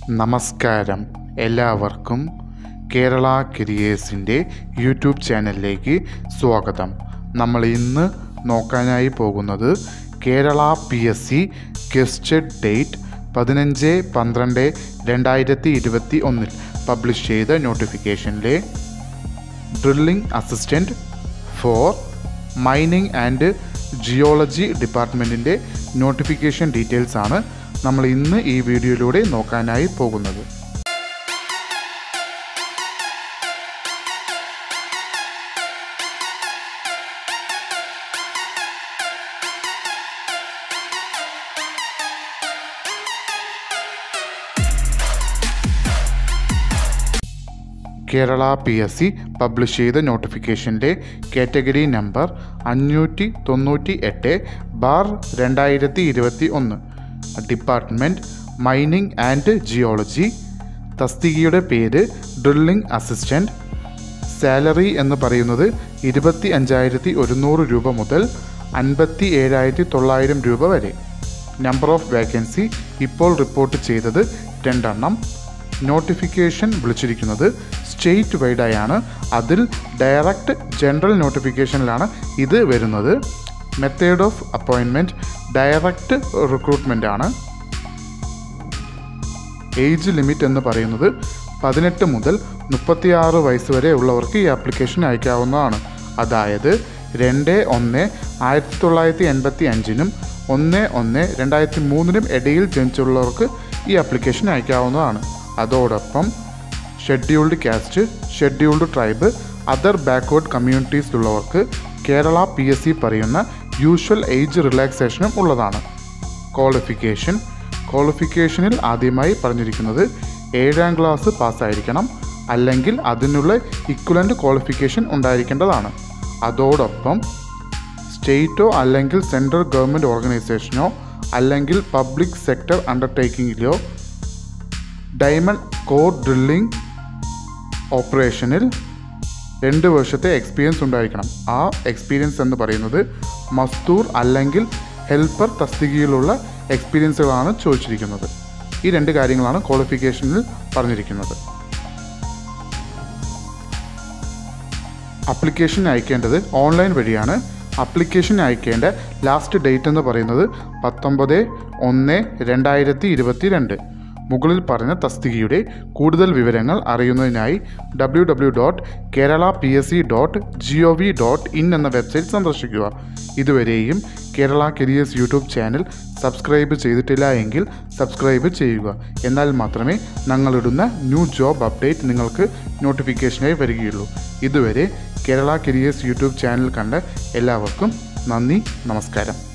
നമസ്കാരം എല്ലാവർക്കും കേരള കരിയേഴ്സിൻ്റെ യൂട്യൂബ് ചാനലിലേക്ക് സ്വാഗതം നമ്മൾ ഇന്ന് നോക്കാനായി പോകുന്നത് Kerala P S C gazetted date പതിനഞ്ച് പന്ത്രണ്ട് രണ്ടായിരത്തി ഇരുപത്തി ഒന്നിൽ പബ്ലിഷ് ചെയ്ത നോട്ടിഫിക്കേഷനിലെ drilling assistant for mining and geology ഡിപ്പാർട്ട്മെൻറ്റിൻ്റെ നോട്ടിഫിക്കേഷൻ ഡീറ്റെയിൽസ് ആണ് നമ്മൾ ഇന്ന് ഈ വീഡിയോയിലൂടെ നോക്കാനായി പോകുന്നത് Kerala P S C publish ചെയ്ത നോട്ടിഫിക്കേഷൻ്റെ കാറ്റഗറി നമ്പർ അഞ്ഞൂറ്റി തൊണ്ണൂറ്റി എട്ട് ബാർ രണ്ടായിരത്തി ഇരുപത്തി ഒന്ന് ഡിപ്പാർട്ട്മെൻറ്റ് മൈനിങ് ആൻഡ് ജിയോളജി തസ്തികയുടെ പേര് ഡ്രില്ലിംഗ് അസിസ്റ്റൻറ്റ് സാലറി എന്ന് പറയുന്നത് ഇരുപത്തി അഞ്ചായിരത്തി ഒരുന്നൂറ് രൂപ മുതൽ അൻപത്തി ഏഴായിരത്തി തൊള്ളായിരം രൂപ വരെ നമ്പർ ഓഫ് വേക്കൻസി ഇപ്പോൾ റിപ്പോർട്ട് ചെയ്തത് രണ്ടെണ്ണം നോട്ടിഫിക്കേഷൻ വിളിച്ചിരിക്കുന്നത് സ്റ്റേറ്റ് വൈഡായാണ് അതിൽ ഡയറക്റ്റ് ജനറൽ നോട്ടിഫിക്കേഷനിലാണ് ഇത് വരുന്നത് method of appointment direct recruitment ആണ് ഏജ് ലിമിറ്റ് എന്ന് പറയുന്നത് പതിനെട്ട് മുതൽ മുപ്പത്തിയാറ് വയസ്സ് വരെ ഉള്ളവർക്ക് ഈ ആപ്ലിക്കേഷൻ അയക്കാവുന്നതാണ് അതായത് രണ്ട് ഒന്ന് ആയിരത്തി തൊള്ളായിരത്തി എൺപത്തി അഞ്ചിനും ഒന്ന് ഒന്ന് രണ്ടായിരത്തി മൂന്നിനും ഇടയിൽ ജനിച്ചുള്ളവർക്ക് ഈ ആപ്ലിക്കേഷൻ അയക്കാവുന്നതാണ് അതോടൊപ്പം scheduled caste scheduled tribe other backward കമ്മ്യൂണിറ്റീസിലുള്ളവർക്ക് കേരള പി എസ് സി പറയുന്ന യൂഷ്വൽ ഏജ് റിലാക്സേഷനും ഉള്ളതാണ് ക്വാളിഫിക്കേഷൻ ക്വാളിഫിക്കേഷനിൽ ആദ്യമായി പറഞ്ഞിരിക്കുന്നത് ഏഴാം ക്ലാസ് പാസ്സായിരിക്കണം അല്ലെങ്കിൽ അതിനുള്ള ഇക്വലൻ്റ് ക്വാളിഫിക്കേഷൻ ഉണ്ടായിരിക്കേണ്ടതാണ് അതോടൊപ്പം സ്റ്റേറ്റോ അല്ലെങ്കിൽ സെൻട്രൽ ഗവൺമെൻറ് ഓർഗനൈസേഷനോ അല്ലെങ്കിൽ പബ്ലിക് സെക്ടർ അണ്ടർടേക്കിങ്ങിലോ ഡയമണ്ട് കോർ ഡ്രില്ലിംഗ് ഓപ്പറേഷനിൽ രണ്ട് വർഷത്തെ എക്സ്പീരിയൻസ് ഉണ്ടായിരിക്കണം ആ എക്സ്പീരിയൻസ് എന്ന് പറയുന്നത് മസ്തൂർ അല്ലെങ്കിൽ ഹെൽപ്പർ തസ്തികയിലുള്ള എക്സ്പീരിയൻസുകളാണ് ചോദിച്ചിരിക്കുന്നത് ഈ രണ്ട് കാര്യങ്ങളാണ് ക്വാളിഫിക്കേഷനിൽ പറഞ്ഞിരിക്കുന്നത് അപ്ലിക്കേഷൻ അയക്കേണ്ടത് ഓൺലൈൻ വഴിയാണ് അപ്ലിക്കേഷൻ അയക്കേണ്ട ലാസ്റ്റ് ഡേറ്റ് എന്ന് പറയുന്നത് പത്തൊമ്പത് ഒന്ന് രണ്ടായിരത്തി ഇരുപത്തി രണ്ട് മുകളിൽ പറഞ്ഞ തസ്തികയുടെ കൂടുതൽ വിവരങ്ങൾ അറിയുന്നതിനായി W W dot Kerala P S C dot G O V dot in എന്ന വെബ്സൈറ്റ് സന്ദർശിക്കുക ഇതുവരെയും Kerala careers YouTube channel subscribe ചെയ്തിട്ടില്ല എങ്കിൽ സബ്സ്ക്രൈബ് ചെയ്യുക എന്നാൽ മാത്രമേ ഞങ്ങളിടുന്ന ന്യൂ ജോബ് അപ്ഡേറ്റ് നിങ്ങൾക്ക് നോട്ടിഫിക്കേഷനായി വരികയുള്ളൂ ഇതുവരെ കേരള കരിയേഴ്സ് യൂട്യൂബ് ചാനൽ കണ്ട എല്ലാവർക്കും നന്ദി നമസ്കാരം